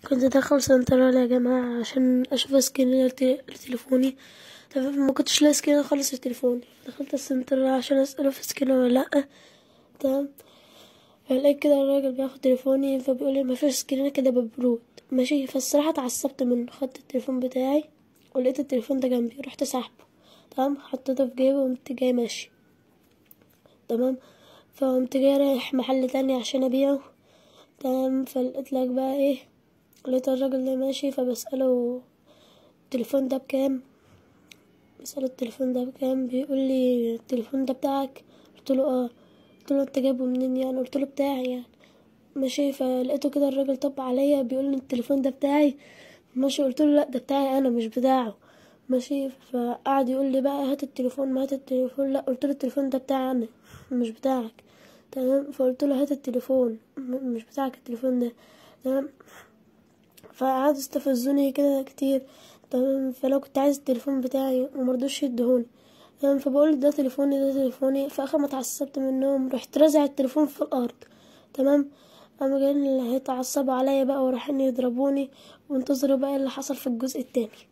كنت داخل سنترال يا جماعة عشان اشوف سكرين لتليفوني تمام ما كنتش لاقي سكرين خالص لتليفوني دخلت السنترال عشان اسأله في سكرين ولا لأ تمام فلقيت كده الراجل بياخد تليفوني فبيقولي مفيش سكرين كده ببرود ماشي فالصراحة اتعصبت منه خدت التليفون بتاعي ولقيت التليفون ده جنبي رحت سحبه تمام حطيته في جيبي وقمت جاي ماشي تمام فقمت جاي رايح محل تاني عشان ابيعه تمام فلقيت لك بقى ايه لقيت الراجل ده ماشي فبسأله التليفون ده بكام بسأله التليفون ده بكام بيقول لي التليفون ده بتاعك قلت له اه قلت له انت جايبه منين يعني قلت له بتاعي يعني ماشي فلقيته كده الراجل طب عليا بيقول لي التليفون ده بتاعي ماشي قلت له لا ده بتاعي انا مش بتاعه ماشي فقعد يقول لي بقى هات التليفون ما هات التليفون لا قلت له التليفون ده بتاعي انا مش بتاعك تمام فقلت له هات التليفون مش بتاعك التليفون ده تمام فقعدوا استفزوني كده كتير تمام فلو كنت عايز التليفون بتاعي ومرضوش يدهوني تمام فبقول ده تليفوني ده تليفوني فاخر ما اتعصبت منهم رحت رازع التليفون في الارض تمام قاموا جايين اللي هيتعصبوا عليا بقى ورايحين يضربوني وانتظروا بقى اللي حصل في الجزء التاني